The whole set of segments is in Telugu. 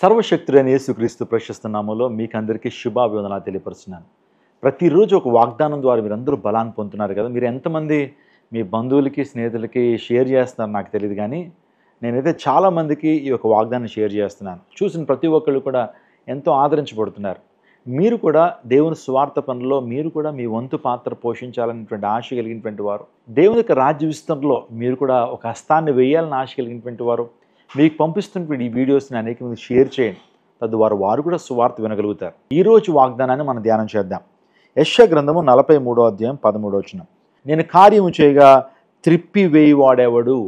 సర్వశక్తుడైన యేసుక్రీస్తు ప్రశస్త నామంలో మీకు అందరికీ శుభాభివందనాలు తెలియపరుస్తున్నాను ప్రతిరోజు ఒక వాగ్దానం ద్వారా మీరందరూ బలాన్ని పొందుతున్నారు కదా మీరు ఎంతమంది మీ బంధువులకి స్నేహితులకి షేర్ చేస్తున్నారు నాకు తెలియదు కానీ నేనైతే చాలామందికి ఈ యొక్క వాగ్దానం షేర్ చేస్తున్నాను చూసిన ప్రతి ఒక్కళ్ళు కూడా ఎంతో ఆదరించబడుతున్నారు మీరు కూడా దేవుని స్వార్థ పనుల్లో మీరు కూడా మీ వంతు పాత్ర పోషించాలనేటువంటి ఆశ కలిగినటువంటి వారు దేవుని యొక్క రాజ్య విస్తరణలో మీరు కూడా ఒక హస్తాన్ని వేయాలని ఆశ కలిగినటువంటి వారు మీకు పంపిస్తున్నటువంటి ఈ వీడియోస్ని అనేక మంది షేర్ చేయండి తద్వారా వారు కూడా సువార్త వినగలుగుతారు ఈ రోజు వాగ్దానాన్ని మనం ధ్యానం చేద్దాం యశ గ్రంథము నలభై మూడో అధ్యాయం పదమూడో వచ్చిన నేను కార్యము చేయగా త్రిప్పి వేయివాడెవడు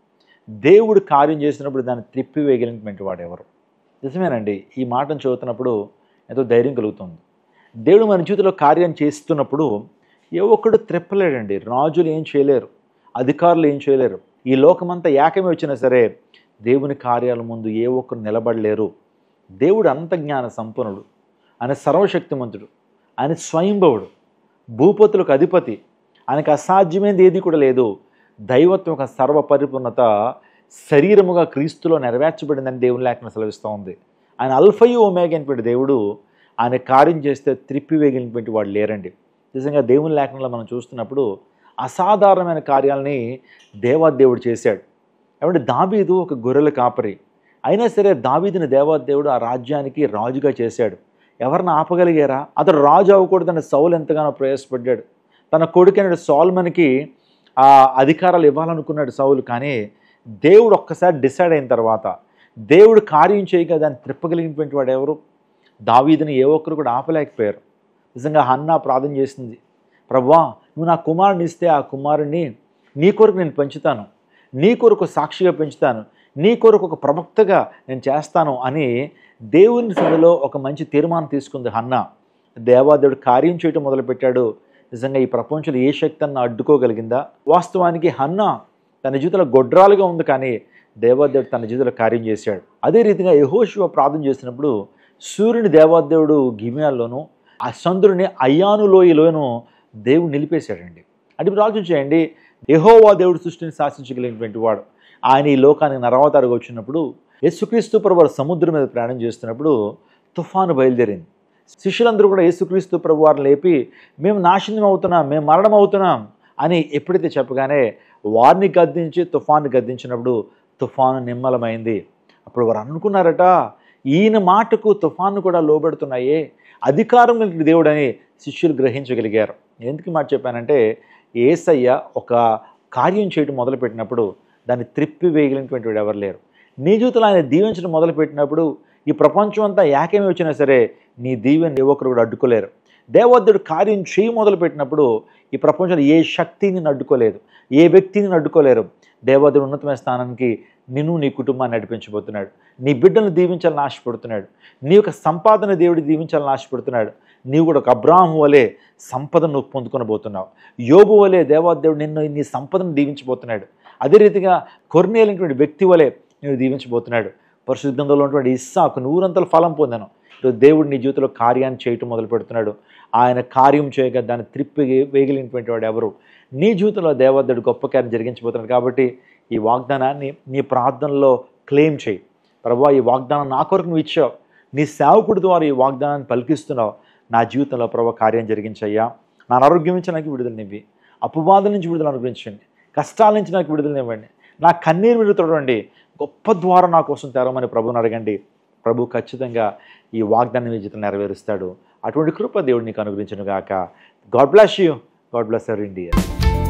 దేవుడు కార్యం చేసినప్పుడు దాన్ని త్రిప్పి వేయగలిగినటువంటి వాడెవరు నిజమేనండి ఈ మాటను చదువుతున్నప్పుడు ఎంతో ధైర్యం కలుగుతుంది దేవుడు మన జీవితంలో కార్యం చేస్తున్నప్పుడు ఏ ఒక్కడు త్రిప్పలేడండి రాజులు ఏం చేయలేరు అధికారులు ఏం చేయలేరు ఈ లోకమంతా ఏకమే వచ్చినా సరే దేవుని కార్యాల ముందు ఏ ఒక్కరు నిలబడలేరు దేవుడు అంత జ్ఞాన సంపన్నుడు ఆయన సర్వశక్తిమంతుడు ఆయన స్వయంభవుడు భూపతులకు అధిపతి ఆయనకు అసాధ్యమైనది ఏది కూడా లేదు దైవత్వం యొక్క సర్వ పరిపూర్ణత శరీరముగా క్రీస్తులో నెరవేర్చబడిందని దేవుని లేఖన సెలవిస్తూ ఉంది ఆయన అల్ఫయు ఒమేగ అనేటువంటి దేవుడు ఆయన కార్యం చేస్తే త్రిప్పివేగినటువంటి వాడు లేరండి నిజంగా దేవుని లేఖనంలో మనం చూస్తున్నప్పుడు అసాధారణమైన కార్యాలని దేవాదేవుడు చేశాడు ఏమంటే దావీదు ఒక గొర్రెల కాపరి అయినా సరే దావీదుని దేవాదేవుడు ఆ రాజ్యానికి రాజుగా చేశాడు ఎవరిని ఆపగలిగారా అతడు రాజు అవ్వకూడదని సౌలు ఎంతగానో ప్రయాసపడ్డాడు తన కొడుకైన సాల్మన్కి ఆ అధికారాలు ఇవ్వాలనుకున్నాడు సౌలు కానీ దేవుడు ఒక్కసారి డిసైడ్ అయిన తర్వాత దేవుడు కార్యం చేయగా దాన్ని త్రిప్పగలిగినటువంటి వాడు ఎవరు దావీదుని ఏ ఒక్కరు కూడా ఆపలేకపోయారు నిజంగా హన్నా ప్రార్థన చేసింది ప్రభా నువ్వు నా కుమారుని ఇస్తే ఆ కుమారుణ్ణి నీ కొరకు నేను పెంచుతాను నీ కొరకు సాక్షిగా పెంచుతాను నీ కొరకు ఒక ప్రవక్తగా నేను చేస్తాను అని దేవుని సభలో ఒక మంచి తీర్మానం తీసుకుంది హన్న దేవాదేవుడు కార్యం చేయటం మొదలుపెట్టాడు నిజంగా ఈ ప్రపంచంలో ఏ శక్తి అన్న అడ్డుకోగలిగిందా వాస్తవానికి హన్న తన జీవితంలో గొడ్రాలుగా ఉంది కానీ దేవాదేవుడు తన జీవితంలో కార్యం చేశాడు అదే రీతిగా యహోశివ ప్రార్థన చేసినప్పుడు సూర్యుని దేవాదేవుడు గిమియాల్లోనూ ఆ చంద్రుని అయ్యానులోయలోను దేవుడు నిలిపేశాడండి అంటే మీరు ఆలోచించేయండి యహోవా దేవుడు సృష్టిని శాసించగలిగినటువంటి వాడు ఆయన ఈ లోకానికి నరవతారుగా వచ్చినప్పుడు యేసుక్రీస్తు ప్రభు సముద్రం మీద ప్రయాణం చేస్తున్నప్పుడు తుఫాను బయలుదేరింది శిష్యులందరూ కూడా యేసుక్రీస్తు ప్రభు వారిని లేపి మేము నాశనం అవుతున్నాం మేము మరణం అవుతున్నాం అని ఎప్పుడైతే చెప్పగానే వారిని గద్దించి తుఫాను గద్దించినప్పుడు తుఫాను నిమ్మలమైంది అప్పుడు వారు అనుకున్నారట ఈయన మాటకు తుఫాను కూడా లోబెడుతున్నాయే అధికారం కలిగిన దేవుడని శిష్యులు గ్రహించగలిగారు ఎందుకు ఈ మాట చెప్పానంటే ఏసయ్య ఒక కార్యం చేయడం మొదలుపెట్టినప్పుడు దాన్ని త్రిప్పి వేయగలిగినటువంటి వాడు ఎవరు లేరు నీ జీవితంలో ఆయన దీవించడం మొదలుపెట్టినప్పుడు ఈ ప్రపంచం అంతా ఏకేమి వచ్చినా సరే నీ దీవెని ఏ ఒక్కరు కూడా అడ్డుకోలేరు దేవోద్యుడు కార్యం చేయి మొదలుపెట్టినప్పుడు ఈ ప్రపంచంలో ఏ శక్తిని అడ్డుకోలేదు ఏ వ్యక్తిని అడ్డుకోలేరు దేవోద్యుడు ఉన్నతమైన స్థానానికి నిన్ను నీ కుటుంబాన్ని నడిపించబోతున్నాడు నీ బిడ్డలను దీవించాలని ఆశపడుతున్నాడు నీ యొక్క సంపాదన దేవుడి దీవించాలని ఆశపడుతున్నాడు నీవు కూడా ఒక అబ్రాహం వలె సంపదను నువ్వు పొందుకొనబోతున్నావు యోగు వలె దేవాదేవుడు నిన్ను నీ సంపదను దీవించబోతున్నాడు అదే రీతిగా కొర్నేలైనటువంటి వ్యక్తి వలె నేను దీవించబోతున్నాడు పరిశుద్ధంలో ఉన్నటువంటి ఇస్సాకు నూరంతల ఫలం పొందాను ఈరోజు దేవుడు నీ జీవితంలో కార్యాన్ని చేయటం మొదలు పెడుతున్నాడు ఆయన కార్యం చేయగా దాన్ని త్రిప్పి వేయగలిగినటువంటి వాడు ఎవరు నీ జీవితంలో దేవదేవుడు గొప్ప కార్యం జరిగించబోతున్నాడు కాబట్టి ఈ వాగ్దానాన్ని నీ ప్రార్థనలో క్లెయిమ్ చేయి ప్రభా ఈ వాగ్దానం నా కొరకు నువ్వు ఇచ్చావు నీ సేవకుడి ద్వారా ఈ వాగ్దానాన్ని పలికిస్తున్నావు నా జీవితంలో ప్రభా కార్యం జరిగించయ్యా నా ఆరోగ్యం నుంచి నాకు విడుదలనివ్వి అపవాదం నుంచి విడుదల అనుగ్రహించండి కష్టాల నుంచి నాకు విడుదలనివ్వండి నా కన్నీరు విడుదల తొడవండి గొప్ప ద్వారా నా కోసం తెరవమని ప్రభుని అడగండి ప్రభు ఖచ్చితంగా ఈ వాగ్దానం మీ జీవితం నెరవేరుస్తాడు అటువంటి కృప దేవుడు నీకు అనుగ్రహించను గాక God bless you God bless our India